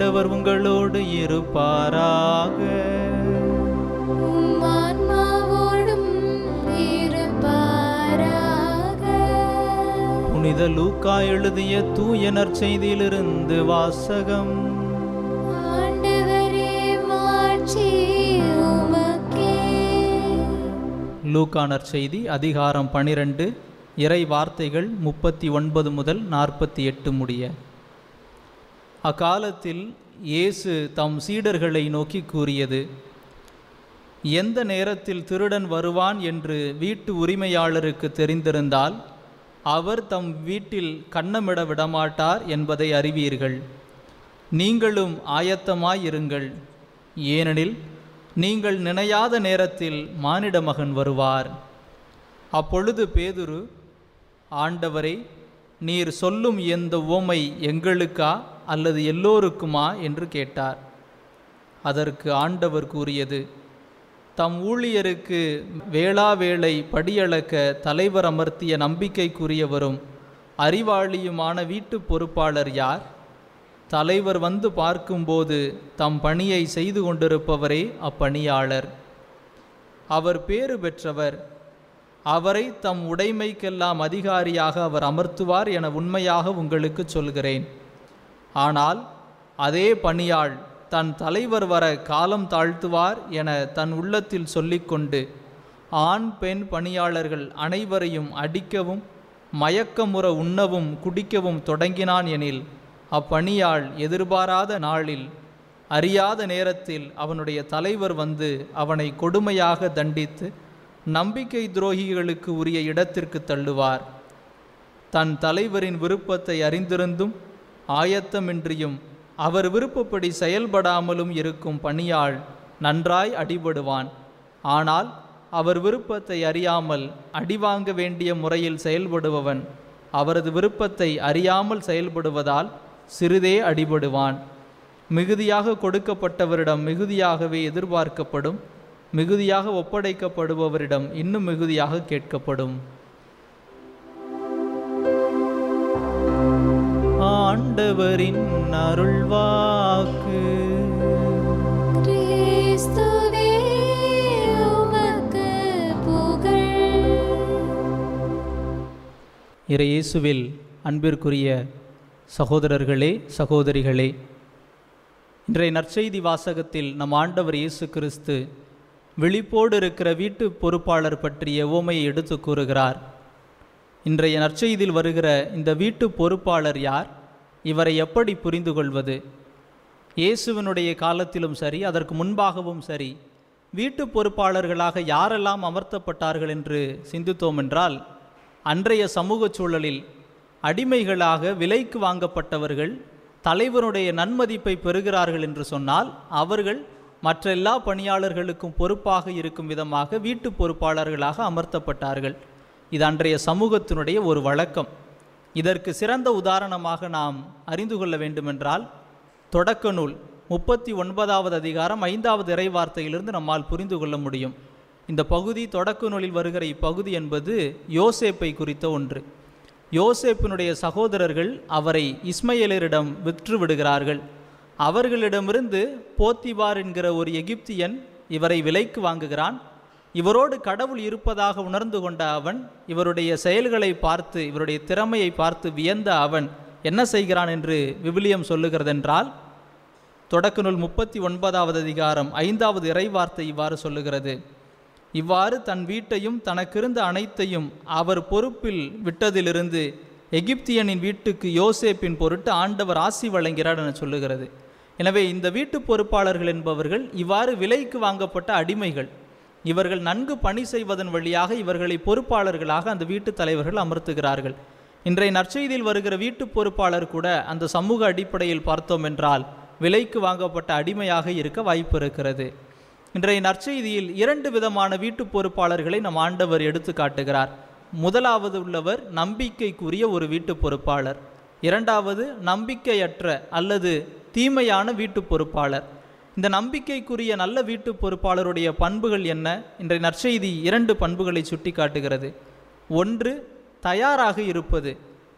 ஆண்டவர் உங்களோடு இருப்பாராக உம் ஆன்மாவோடும் இருப்பாராக புனித லூக்கா எழுதிய தூய நற்செய்தியிலிருந்து வாசகம் ஆண்டவரே மாட்சி உமக்கே லூக்கா நற்செய்தி அதிகாரம் பனிரெண்டு இறை வார்த்தைகள் முப்பத்தி ஒன்பது முதல் நாற்பத்தி எட்டு முடிய அக்காலத்தில் இயேசு தம் சீடர்களை நோக்கி கூறியது எந்த நேரத்தில் திருடன் வருவான் என்று வீட்டு உரிமையாளருக்கு தெரிந்திருந்தால் அவர் தம் வீட்டில் கன்னமிட விடமாட்டார் என்பதை அறிவீர்கள் நீங்களும் ஆயத்தமாயிருங்கள் ஏனெனில் நீங்கள் நினையாத நேரத்தில் மானிட மகன் வருவார் அப்பொழுது பேதுரு ஆண்டவரே நீர் சொல்லும் எந்த உவமை எங்களுக்கா அல்லது எல்லோருக்குமா என்று கேட்டார் அதற்கு ஆண்டவர் கூறியது தம் ஊழியருக்கு வேளாவேளை படியளக்க தலைவர் அமர்த்திய நம்பிக்கைக்குரியவரும் அறிவாளியுமான வீட்டு பொறுப்பாளர் யார் தலைவர் வந்து பார்க்கும்போது தம் பணியை செய்து கொண்டிருப்பவரே அப்பணியாளர் அவர் பேறு பெற்றவர் அவரை தம் உடைமைக்கெல்லாம் அதிகாரியாக அவர் அமர்த்துவார் என உண்மையாக உங்களுக்கு சொல்கிறேன் ஆனால் அதே பணியாள் தன் தலைவர் வர காலம் தாழ்த்துவார் என தன் உள்ளத்தில் சொல்லிக்கொண்டு ஆண் பெண் பணியாளர்கள் அனைவரையும் அடிக்கவும் மயக்கமுற உண்ணவும் குடிக்கவும் தொடங்கினான் எனில் அப்பணியாள் எதிர்பாராத நாளில் அறியாத நேரத்தில் அவனுடைய தலைவர் வந்து அவனை கொடுமையாக தண்டித்து நம்பிக்கை துரோகிகளுக்கு உரிய இடத்திற்கு தள்ளுவார் தன் தலைவரின் விருப்பத்தை அறிந்திருந்தும் ஆயத்தமின்றியும் அவர் விருப்பப்படி செயல்படாமலும் இருக்கும் பணியாள் நன்றாய் அடிபடுவான் ஆனால் அவர் விருப்பத்தை அறியாமல் அடிவாங்க வேண்டிய முறையில் செயல்படுபவன் அவரது விருப்பத்தை அறியாமல் செயல்படுவதால் சிறிதே அடிபடுவான் மிகுதியாக கொடுக்கப்பட்டவரிடம் மிகுதியாகவே எதிர்பார்க்கப்படும் மிகுதியாக ஒப்படைக்கப்படுபவரிடம் இன்னும் மிகுதியாக கேட்கப்படும் ஆண்டவரின் அருள்வாக்கு கிறிஸ்துவே உமக்கு புகழ் இறையேசுவில் அன்பிற்குரிய சகோதரர்களே சகோதரிகளே இன்றைய நற்செய்தி வாசகத்தில் நம் ஆண்டவர் இயேசு கிறிஸ்து விழிப்போடு இருக்கிற வீட்டு பொறுப்பாளர் பற்றிய உவமையை எடுத்து கூறுகிறார் இன்றைய நற்செய்தியில் வருகிற இந்த வீட்டு பொறுப்பாளர் யார் இவரை எப்படி புரிந்து கொள்வது இயேசுவினுடைய காலத்திலும் சரி அதற்கு முன்பாகவும் சரி வீட்டு பொறுப்பாளர்களாக யாரெல்லாம் அமர்த்தப்பட்டார்கள் என்று சிந்தித்தோம் என்றால் அன்றைய சமூக சூழலில் அடிமைகளாக விலைக்கு வாங்கப்பட்டவர்கள் தலைவருடைய நன்மதிப்பை பெறுகிறார்கள் என்று சொன்னால் அவர்கள் மற்ற எல்லா பணியாளர்களுக்கும் பொறுப்பாக இருக்கும் விதமாக வீட்டு பொறுப்பாளர்களாக அமர்த்தப்பட்டார்கள் இது அன்றைய சமூகத்தினுடைய ஒரு வழக்கம் இதற்கு சிறந்த உதாரணமாக நாம் அறிந்து கொள்ள வேண்டுமென்றால் தொடக்க நூல் முப்பத்தி ஒன்பதாவது அதிகாரம் ஐந்தாவது இறைவார்த்தையிலிருந்து நம்மால் புரிந்து கொள்ள முடியும் இந்த பகுதி தொடக்க நூலில் வருகிற இப்பகுதி என்பது யோசேப்பை குறித்த ஒன்று யோசேப்பினுடைய சகோதரர்கள் அவரை இஸ்மையலரிடம் விற்று விடுகிறார்கள் அவர்களிடமிருந்து போத்திபார் என்கிற ஒரு எகிப்தியன் இவரை விலைக்கு வாங்குகிறான் இவரோடு கடவுள் இருப்பதாக உணர்ந்து கொண்ட அவன் இவருடைய செயல்களை பார்த்து இவருடைய திறமையை பார்த்து வியந்த அவன் என்ன செய்கிறான் என்று விவிலியம் சொல்லுகிறதென்றால் தொடக்க நூல் முப்பத்தி ஒன்பதாவது அதிகாரம் ஐந்தாவது இறைவார்த்தை இவ்வாறு சொல்லுகிறது இவ்வாறு தன் வீட்டையும் தனக்கிருந்த அனைத்தையும் அவர் பொறுப்பில் விட்டதிலிருந்து எகிப்தியனின் வீட்டுக்கு யோசேப்பின் பொருட்டு ஆண்டவர் ஆசி வழங்கிறார் என சொல்லுகிறது எனவே இந்த வீட்டு பொறுப்பாளர்கள் என்பவர்கள் இவ்வாறு விலைக்கு வாங்கப்பட்ட அடிமைகள் இவர்கள் நன்கு பணி செய்வதன் வழியாக இவர்களை பொறுப்பாளர்களாக அந்த வீட்டு தலைவர்கள் அமர்த்துகிறார்கள் இன்றைய நற்செய்தியில் வருகிற வீட்டு பொறுப்பாளர் கூட அந்த சமூக அடிப்படையில் பார்த்தோம் என்றால் விலைக்கு வாங்கப்பட்ட அடிமையாக இருக்க வாய்ப்பு இருக்கிறது இன்றைய நற்செய்தியில் இரண்டு விதமான வீட்டு பொறுப்பாளர்களை நம் ஆண்டவர் எடுத்து காட்டுகிறார் முதலாவது உள்ளவர் நம்பிக்கைக்குரிய ஒரு வீட்டு பொறுப்பாளர் இரண்டாவது நம்பிக்கையற்ற அல்லது தீமையான வீட்டு பொறுப்பாளர் இந்த நம்பிக்கைக்குரிய நல்ல வீட்டு பொறுப்பாளருடைய பண்புகள் என்ன இன்றைய நற்செய்தி இரண்டு பண்புகளை சுட்டி காட்டுகிறது ஒன்று தயாராக இருப்பது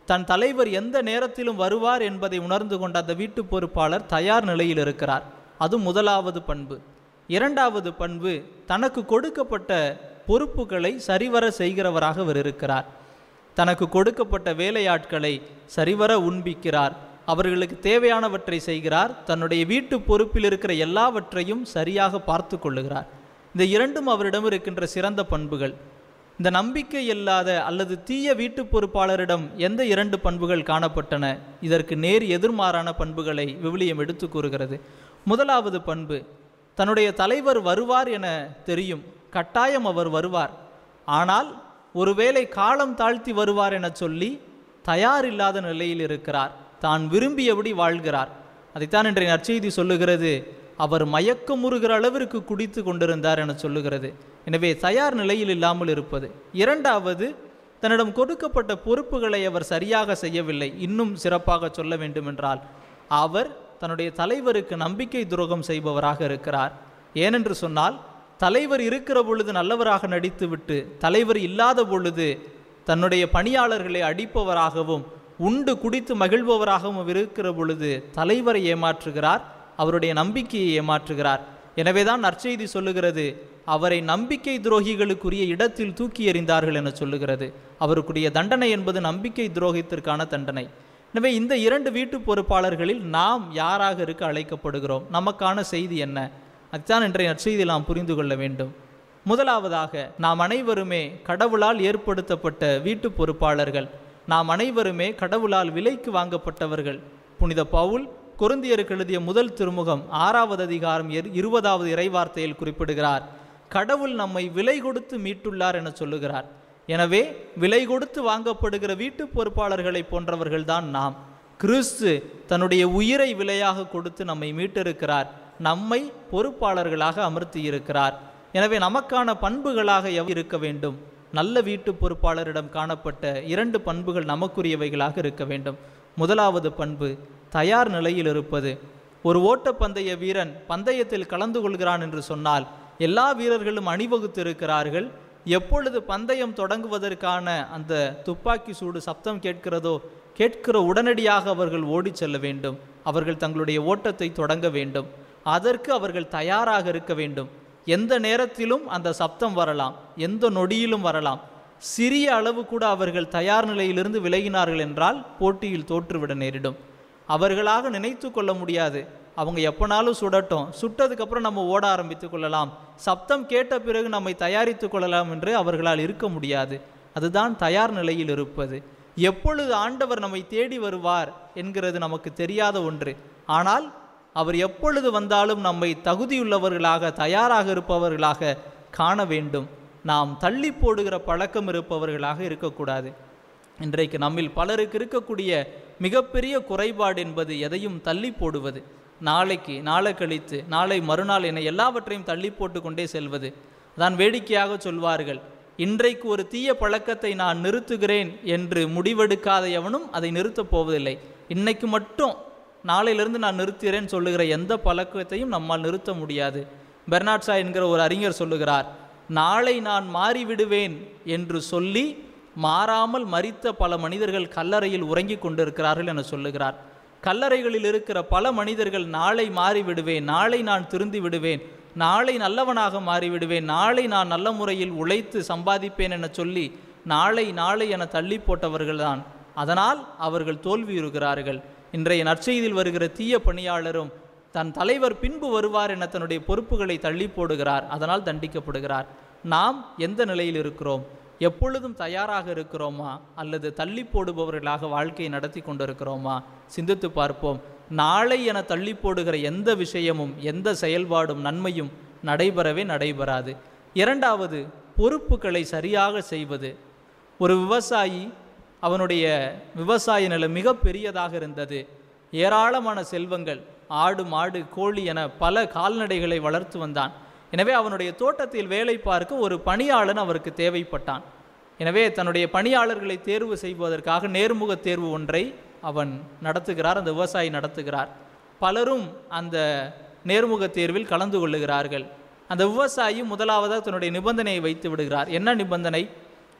தன் தலைவர் எந்த நேரத்திலும் வருவார் என்பதை உணர்ந்து கொண்ட அந்த வீட்டு பொறுப்பாளர் தயார் நிலையில் இருக்கிறார் அது முதலாவது பண்பு இரண்டாவது பண்பு தனக்கு கொடுக்கப்பட்ட பொறுப்புகளை சரிவர செய்கிறவராக அவர் இருக்கிறார் தனக்கு கொடுக்கப்பட்ட வேலையாட்களை சரிவர உண்பிக்கிறார் அவர்களுக்கு தேவையானவற்றை செய்கிறார் தன்னுடைய வீட்டு பொறுப்பில் இருக்கிற எல்லாவற்றையும் சரியாக பார்த்து கொள்ளுகிறார் இந்த இரண்டும் அவரிடம் இருக்கின்ற சிறந்த பண்புகள் இந்த நம்பிக்கை இல்லாத அல்லது தீய வீட்டு பொறுப்பாளரிடம் எந்த இரண்டு பண்புகள் காணப்பட்டன இதற்கு நேர் எதிர்மாறான பண்புகளை விவிலியம் எடுத்து கூறுகிறது முதலாவது பண்பு தன்னுடைய தலைவர் வருவார் என தெரியும் கட்டாயம் அவர் வருவார் ஆனால் ஒருவேளை காலம் தாழ்த்தி வருவார் என சொல்லி தயாரில்லாத நிலையில் இருக்கிறார் தான் விரும்பியபடி வாழ்கிறார் அதைத்தான் இன்றைய நற்செய்தி சொல்லுகிறது அவர் மயக்கமுறுகிற அளவிற்கு குடித்து கொண்டிருந்தார் என சொல்லுகிறது எனவே தயார் நிலையில் இல்லாமல் இருப்பது இரண்டாவது தன்னிடம் கொடுக்கப்பட்ட பொறுப்புகளை அவர் சரியாக செய்யவில்லை இன்னும் சிறப்பாக சொல்ல வேண்டுமென்றால் அவர் தன்னுடைய தலைவருக்கு நம்பிக்கை துரோகம் செய்பவராக இருக்கிறார் ஏனென்று சொன்னால் தலைவர் இருக்கிற பொழுது நல்லவராக நடித்துவிட்டு தலைவர் இல்லாத பொழுது தன்னுடைய பணியாளர்களை அடிப்பவராகவும் உண்டு குடித்து மகிழ்பவராகவும் இருக்கிற பொழுது தலைவரை ஏமாற்றுகிறார் அவருடைய நம்பிக்கையை ஏமாற்றுகிறார் எனவேதான் நற்செய்தி சொல்லுகிறது அவரை நம்பிக்கை துரோகிகளுக்குரிய இடத்தில் தூக்கி எறிந்தார்கள் என சொல்லுகிறது அவருக்குரிய தண்டனை என்பது நம்பிக்கை துரோகத்திற்கான தண்டனை எனவே இந்த இரண்டு வீட்டு பொறுப்பாளர்களில் நாம் யாராக இருக்க அழைக்கப்படுகிறோம் நமக்கான செய்தி என்ன அதுதான் இன்றைய நற்செய்தியில் நாம் புரிந்து கொள்ள வேண்டும் முதலாவதாக நாம் அனைவருமே கடவுளால் ஏற்படுத்தப்பட்ட வீட்டு பொறுப்பாளர்கள் நாம் அனைவருமே கடவுளால் விலைக்கு வாங்கப்பட்டவர்கள் புனித பவுல் கொருந்தியருக்கு எழுதிய முதல் திருமுகம் ஆறாவது அதிகாரம் இரு- இருபதாவது இறைவார்த்தையில் குறிப்பிடுகிறார் கடவுள் நம்மை விலை கொடுத்து மீட்டுள்ளார் என சொல்லுகிறார் எனவே விலை கொடுத்து வாங்கப்படுகிற வீட்டு பொறுப்பாளர்களை போன்றவர்கள்தான் நாம் கிறிஸ்து தன்னுடைய உயிரை விலையாக கொடுத்து நம்மை மீட்டிருக்கிறார் நம்மை பொறுப்பாளர்களாக அமர்த்தியிருக்கிறார் எனவே நமக்கான பண்புகளாக எவ் இருக்க வேண்டும் நல்ல வீட்டு பொறுப்பாளரிடம் காணப்பட்ட இரண்டு பண்புகள் நமக்குரியவைகளாக இருக்க வேண்டும் முதலாவது பண்பு தயார் நிலையில் இருப்பது ஒரு ஓட்டப்பந்தய வீரன் பந்தயத்தில் கலந்து கொள்கிறான் என்று சொன்னால் எல்லா வீரர்களும் அணிவகுத்து இருக்கிறார்கள் எப்பொழுது பந்தயம் தொடங்குவதற்கான அந்த துப்பாக்கி சூடு சப்தம் கேட்கிறதோ கேட்கிற உடனடியாக அவர்கள் ஓடிச் செல்ல வேண்டும் அவர்கள் தங்களுடைய ஓட்டத்தை தொடங்க வேண்டும் அதற்கு அவர்கள் தயாராக இருக்க வேண்டும் எந்த நேரத்திலும் அந்த சப்தம் வரலாம் எந்த நொடியிலும் வரலாம் சிறிய அளவு கூட அவர்கள் தயார் நிலையிலிருந்து விலகினார்கள் என்றால் போட்டியில் தோற்றுவிட நேரிடும் அவர்களாக நினைத்து கொள்ள முடியாது அவங்க எப்போனாலும் சுடட்டும் சுட்டதுக்கப்புறம் நம்ம ஓட ஆரம்பித்து கொள்ளலாம் சப்தம் கேட்ட பிறகு நம்மை தயாரித்து கொள்ளலாம் என்று அவர்களால் இருக்க முடியாது அதுதான் தயார் நிலையில் இருப்பது எப்பொழுது ஆண்டவர் நம்மை தேடி வருவார் என்கிறது நமக்கு தெரியாத ஒன்று ஆனால் அவர் எப்பொழுது வந்தாலும் நம்மை தகுதியுள்ளவர்களாக தயாராக இருப்பவர்களாக காண வேண்டும் நாம் தள்ளி போடுகிற பழக்கம் இருப்பவர்களாக இருக்கக்கூடாது இன்றைக்கு நம்மில் பலருக்கு இருக்கக்கூடிய மிகப்பெரிய குறைபாடு என்பது எதையும் தள்ளி போடுவது நாளைக்கு நாளை கழித்து நாளை மறுநாள் என எல்லாவற்றையும் தள்ளி போட்டு கொண்டே செல்வது தான் வேடிக்கையாக சொல்வார்கள் இன்றைக்கு ஒரு தீய பழக்கத்தை நான் நிறுத்துகிறேன் என்று முடிவெடுக்காத எவனும் அதை நிறுத்தப் போவதில்லை இன்னைக்கு மட்டும் நாளையிலிருந்து நான் நிறுத்துகிறேன் சொல்லுகிற எந்த பழக்கத்தையும் நம்மால் நிறுத்த முடியாது பெர்னாட் ஷா என்கிற ஒரு அறிஞர் சொல்லுகிறார் நாளை நான் மாறிவிடுவேன் என்று சொல்லி மாறாமல் மரித்த பல மனிதர்கள் கல்லறையில் உறங்கிக் கொண்டிருக்கிறார்கள் என சொல்லுகிறார் கல்லறைகளில் இருக்கிற பல மனிதர்கள் நாளை மாறிவிடுவேன் நாளை நான் திருந்தி விடுவேன் நாளை நல்லவனாக மாறிவிடுவேன் நாளை நான் நல்ல முறையில் உழைத்து சம்பாதிப்பேன் என சொல்லி நாளை நாளை என தள்ளி போட்டவர்கள்தான் அதனால் அவர்கள் தோல்வியுறுகிறார்கள் இன்றைய நற்செய்தியில் வருகிற தீய பணியாளரும் தன் தலைவர் பின்பு வருவார் என தன்னுடைய பொறுப்புகளை தள்ளி போடுகிறார் அதனால் தண்டிக்கப்படுகிறார் நாம் எந்த நிலையில் இருக்கிறோம் எப்பொழுதும் தயாராக இருக்கிறோமா அல்லது தள்ளி போடுபவர்களாக வாழ்க்கையை நடத்தி கொண்டிருக்கிறோமா சிந்தித்து பார்ப்போம் நாளை என தள்ளி போடுகிற எந்த விஷயமும் எந்த செயல்பாடும் நன்மையும் நடைபெறவே நடைபெறாது இரண்டாவது பொறுப்புகளை சரியாக செய்வது ஒரு விவசாயி அவனுடைய விவசாய நிலம் மிக பெரியதாக இருந்தது ஏராளமான செல்வங்கள் ஆடு மாடு கோழி என பல கால்நடைகளை வளர்த்து வந்தான் எனவே அவனுடைய தோட்டத்தில் வேலை பார்க்க ஒரு பணியாளன் அவருக்கு தேவைப்பட்டான் எனவே தன்னுடைய பணியாளர்களை தேர்வு செய்வதற்காக நேர்முக தேர்வு ஒன்றை அவன் நடத்துகிறார் அந்த விவசாயி நடத்துகிறார் பலரும் அந்த நேர்முக தேர்வில் கலந்து கொள்ளுகிறார்கள் அந்த விவசாயி முதலாவதாக தன்னுடைய நிபந்தனையை வைத்து விடுகிறார் என்ன நிபந்தனை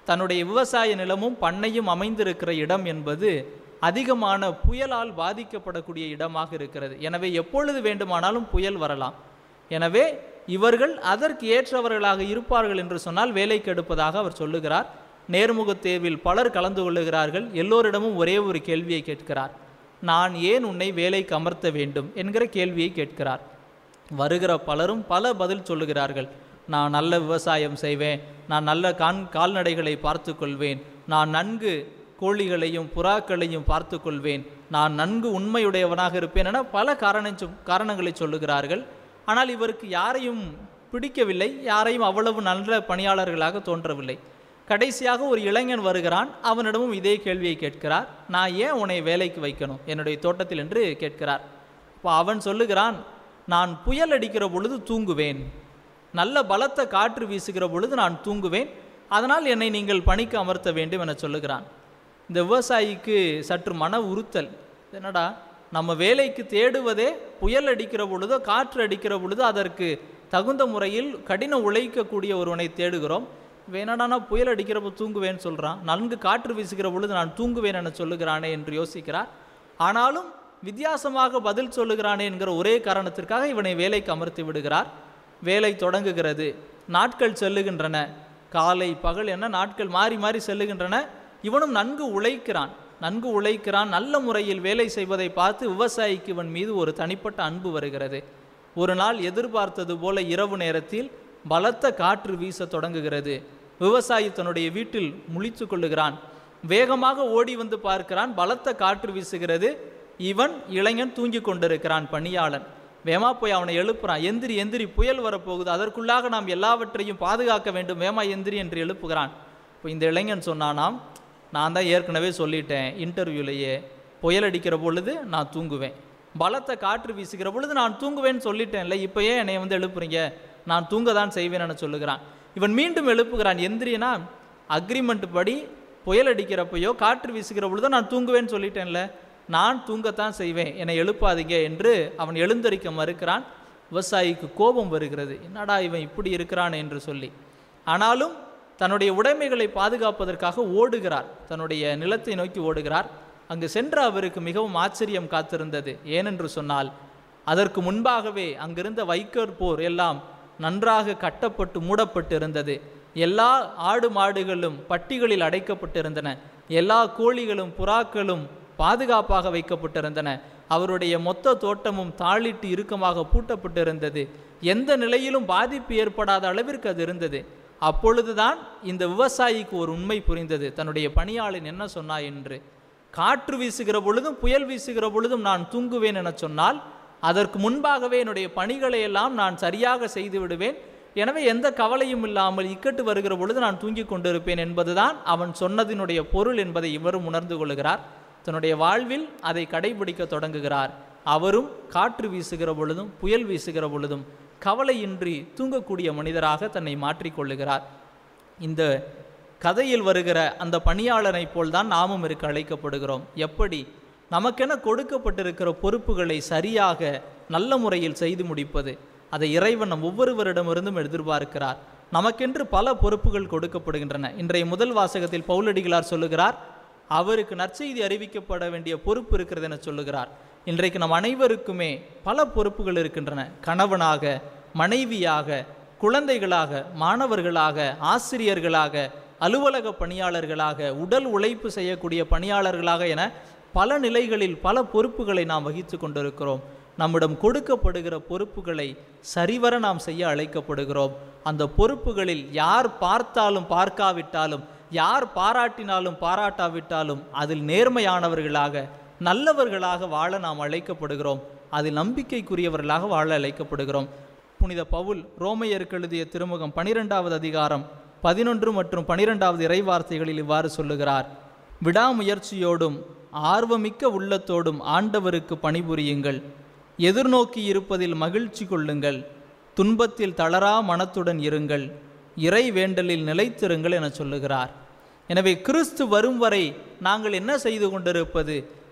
தன்னுடைய விவசாய நிலமும் பண்ணையும் அமைந்திருக்கிற இடம் என்பது அதிகமான புயலால் பாதிக்கப்படக்கூடிய இடமாக இருக்கிறது எனவே எப்பொழுது வேண்டுமானாலும் புயல் வரலாம் எனவே இவர்கள் அதற்கு ஏற்றவர்களாக இருப்பார்கள் என்று சொன்னால் வேலைக்கு எடுப்பதாக அவர் சொல்லுகிறார் நேர்முகத் தேர்வில் பலர் கலந்து கொள்ளுகிறார்கள் எல்லோரிடமும் ஒரே ஒரு கேள்வியை கேட்கிறார் நான் ஏன் உன்னை வேலைக்கு அமர்த்த வேண்டும் என்கிற கேள்வியை கேட்கிறார் வருகிற பலரும் பல பதில் சொல்லுகிறார்கள் நான் நல்ல விவசாயம் செய்வேன் நான் நல்ல கான் கால்நடைகளை பார்த்து கொள்வேன் நான் நன்கு கோழிகளையும் புறாக்களையும் பார்த்து கொள்வேன் நான் நன்கு உண்மையுடையவனாக இருப்பேன் என பல காரண காரணங்களை சொல்லுகிறார்கள் ஆனால் இவருக்கு யாரையும் பிடிக்கவில்லை யாரையும் அவ்வளவு நல்ல பணியாளர்களாக தோன்றவில்லை கடைசியாக ஒரு இளைஞன் வருகிறான் அவனிடமும் இதே கேள்வியை கேட்கிறார் நான் ஏன் உன்னை வேலைக்கு வைக்கணும் என்னுடைய தோட்டத்தில் என்று கேட்கிறார் அப்போ அவன் சொல்லுகிறான் நான் புயல் அடிக்கிற பொழுது தூங்குவேன் நல்ல பலத்த காற்று வீசுகிற பொழுது நான் தூங்குவேன் அதனால் என்னை நீங்கள் பணிக்கு அமர்த்த வேண்டும் என சொல்லுகிறான் இந்த விவசாயிக்கு சற்று மன உறுத்தல் என்னடா நம்ம வேலைக்கு தேடுவதே புயல் அடிக்கிற பொழுதோ காற்று அடிக்கிற பொழுதோ அதற்கு தகுந்த முறையில் கடின உழைக்கக்கூடிய ஒருவனை தேடுகிறோம் வேணாடா புயல் அடிக்கிறப்ப தூங்குவேன்னு சொல்கிறான் நன்கு காற்று வீசுகிற பொழுது நான் தூங்குவேன் என சொல்லுகிறானே என்று யோசிக்கிறார் ஆனாலும் வித்தியாசமாக பதில் சொல்லுகிறானே என்கிற ஒரே காரணத்திற்காக இவனை வேலைக்கு அமர்த்தி விடுகிறார் வேலை தொடங்குகிறது நாட்கள் செல்லுகின்றன காலை பகல் என நாட்கள் மாறி மாறி செல்லுகின்றன இவனும் நன்கு உழைக்கிறான் நன்கு உழைக்கிறான் நல்ல முறையில் வேலை செய்வதை பார்த்து விவசாயிக்கு இவன் மீது ஒரு தனிப்பட்ட அன்பு வருகிறது ஒரு நாள் எதிர்பார்த்தது போல இரவு நேரத்தில் பலத்த காற்று வீச தொடங்குகிறது விவசாயி தன்னுடைய வீட்டில் முழித்து கொள்ளுகிறான் வேகமாக ஓடி வந்து பார்க்கிறான் பலத்த காற்று வீசுகிறது இவன் இளைஞன் தூங்கி கொண்டிருக்கிறான் பணியாளன் வேமா போய் அவனை எழுப்புறான் எந்திரி எந்திரி புயல் வரப்போகுது அதற்குள்ளாக நாம் எல்லாவற்றையும் பாதுகாக்க வேண்டும் வேமா எந்திரி என்று எழுப்புகிறான் இப்போ இந்த இளைஞன் சொன்னானாம் நான் தான் ஏற்கனவே சொல்லிட்டேன் இன்டர்வியூலையே புயல் அடிக்கிற பொழுது நான் தூங்குவேன் பலத்த காற்று வீசுகிற பொழுது நான் தூங்குவேன்னு சொல்லிட்டேன்ல இப்போ ஏன் என்னை வந்து எழுப்புறீங்க நான் தூங்க தான் செய்வேன்னு சொல்லுகிறான் இவன் மீண்டும் எழுப்புகிறான் எந்திரினா அக்ரிமெண்ட் படி புயல் அடிக்கிறப்பையோ காற்று வீசுகிற பொழுதோ நான் தூங்குவேன்னு சொல்லிட்டேன்ல நான் தூங்கத்தான் செய்வேன் என்னை எழுப்பாதீங்க என்று அவன் எழுந்தரிக்க மறுக்கிறான் விவசாயிக்கு கோபம் வருகிறது என்னடா இவன் இப்படி இருக்கிறான் என்று சொல்லி ஆனாலும் தன்னுடைய உடைமைகளை பாதுகாப்பதற்காக ஓடுகிறார் தன்னுடைய நிலத்தை நோக்கி ஓடுகிறார் அங்கு சென்ற அவருக்கு மிகவும் ஆச்சரியம் காத்திருந்தது ஏனென்று சொன்னால் அதற்கு முன்பாகவே அங்கிருந்த வைக்கோற் போர் எல்லாம் நன்றாக கட்டப்பட்டு மூடப்பட்டு இருந்தது எல்லா ஆடு மாடுகளும் பட்டிகளில் அடைக்கப்பட்டிருந்தன எல்லா கோழிகளும் புறாக்களும் பாதுகாப்பாக வைக்கப்பட்டிருந்தன அவருடைய மொத்த தோட்டமும் தாளிட்டு இறுக்கமாக பூட்டப்பட்டிருந்தது எந்த நிலையிலும் பாதிப்பு ஏற்படாத அளவிற்கு அது இருந்தது அப்பொழுதுதான் இந்த விவசாயிக்கு ஒரு உண்மை புரிந்தது தன்னுடைய பணியாளன் என்ன சொன்னா என்று காற்று வீசுகிற பொழுதும் புயல் வீசுகிற பொழுதும் நான் தூங்குவேன் என சொன்னால் அதற்கு முன்பாகவே என்னுடைய பணிகளை எல்லாம் நான் சரியாக செய்து விடுவேன் எனவே எந்த கவலையும் இல்லாமல் இக்கட்டு வருகிற பொழுது நான் தூங்கிக் கொண்டிருப்பேன் என்பதுதான் அவன் சொன்னதினுடைய பொருள் என்பதை இவரும் உணர்ந்து கொள்கிறார் தன்னுடைய வாழ்வில் அதை கடைபிடிக்க தொடங்குகிறார் அவரும் காற்று வீசுகிற பொழுதும் புயல் வீசுகிற பொழுதும் கவலையின்றி தூங்கக்கூடிய மனிதராக தன்னை மாற்றிக்கொள்ளுகிறார் இந்த கதையில் வருகிற அந்த பணியாளனைப் போல்தான் நாமும் இருக்க அழைக்கப்படுகிறோம் எப்படி நமக்கென கொடுக்கப்பட்டிருக்கிற பொறுப்புகளை சரியாக நல்ல முறையில் செய்து முடிப்பது அதை இறைவன் நம் ஒவ்வொருவரிடமிருந்தும் எதிர்பார்க்கிறார் நமக்கென்று பல பொறுப்புகள் கொடுக்கப்படுகின்றன இன்றைய முதல் வாசகத்தில் பவுலடிகளார் சொல்லுகிறார் அவருக்கு நற்செய்தி அறிவிக்கப்பட வேண்டிய பொறுப்பு இருக்கிறது என சொல்லுகிறார் இன்றைக்கு நம் அனைவருக்குமே பல பொறுப்புகள் இருக்கின்றன கணவனாக மனைவியாக குழந்தைகளாக மாணவர்களாக ஆசிரியர்களாக அலுவலக பணியாளர்களாக உடல் உழைப்பு செய்யக்கூடிய பணியாளர்களாக என பல நிலைகளில் பல பொறுப்புகளை நாம் வகித்து கொண்டிருக்கிறோம் நம்மிடம் கொடுக்கப்படுகிற பொறுப்புகளை சரிவர நாம் செய்ய அழைக்கப்படுகிறோம் அந்த பொறுப்புகளில் யார் பார்த்தாலும் பார்க்காவிட்டாலும் யார் பாராட்டினாலும் பாராட்டாவிட்டாலும் அதில் நேர்மையானவர்களாக நல்லவர்களாக வாழ நாம் அழைக்கப்படுகிறோம் அதில் நம்பிக்கைக்குரியவர்களாக வாழ அழைக்கப்படுகிறோம் புனித பவுல் ரோமையருக்கு எழுதிய திருமுகம் பனிரெண்டாவது அதிகாரம் பதினொன்று மற்றும் பனிரெண்டாவது இறைவார்த்தைகளில் இவ்வாறு சொல்லுகிறார் விடாமுயற்சியோடும் ஆர்வமிக்க உள்ளத்தோடும் ஆண்டவருக்கு பணிபுரியுங்கள் எதிர்நோக்கி இருப்பதில் மகிழ்ச்சி கொள்ளுங்கள் துன்பத்தில் தளரா மனத்துடன் இருங்கள் இறை வேண்டலில் நிலைத்திருங்கள் என சொல்லுகிறார் எனவே கிறிஸ்து வரும் வரை நாங்கள் என்ன செய்து கொண்டிருப்பது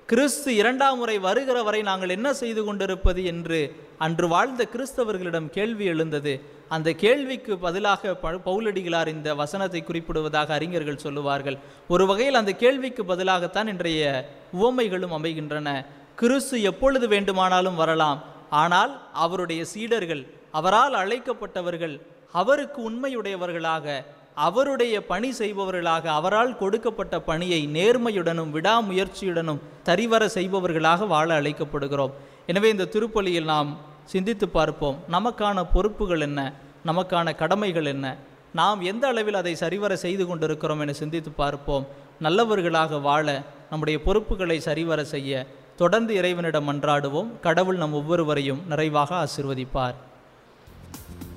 கிறிஸ்து இரண்டாம் முறை வருகிற வரை நாங்கள் என்ன செய்து கொண்டிருப்பது என்று அன்று வாழ்ந்த கிறிஸ்தவர்களிடம் கேள்வி எழுந்தது அந்த கேள்விக்கு பதிலாக ப- பவுலடிகளார் இந்த வசனத்தை குறிப்பிடுவதாக அறிஞர்கள் சொல்லுவார்கள் ஒரு வகையில் அந்த கேள்விக்கு பதிலாகத்தான் இன்றைய உவமைகளும் அமைகின்றன கிறிஸ்து எப்பொழுது வேண்டுமானாலும் வரலாம் ஆனால் அவருடைய சீடர்கள் அவரால் அழைக்கப்பட்டவர்கள் அவருக்கு உண்மையுடையவர்களாக அவருடைய பணி செய்பவர்களாக அவரால் கொடுக்கப்பட்ட பணியை நேர்மையுடனும் விடாமுயற்சியுடனும் தரிவர செய்பவர்களாக வாழ அழைக்கப்படுகிறோம் எனவே இந்த திருப்பலியில் நாம் சிந்தித்து பார்ப்போம் நமக்கான பொறுப்புகள் என்ன நமக்கான கடமைகள் என்ன நாம் எந்த அளவில் அதை சரிவர செய்து கொண்டிருக்கிறோம் என சிந்தித்து பார்ப்போம் நல்லவர்களாக வாழ நம்முடைய பொறுப்புகளை சரிவர செய்ய தொடர்ந்து இறைவனிடம் மன்றாடுவோம் கடவுள் நம் ஒவ்வொருவரையும் நிறைவாக ஆசிர்வதிப்பார்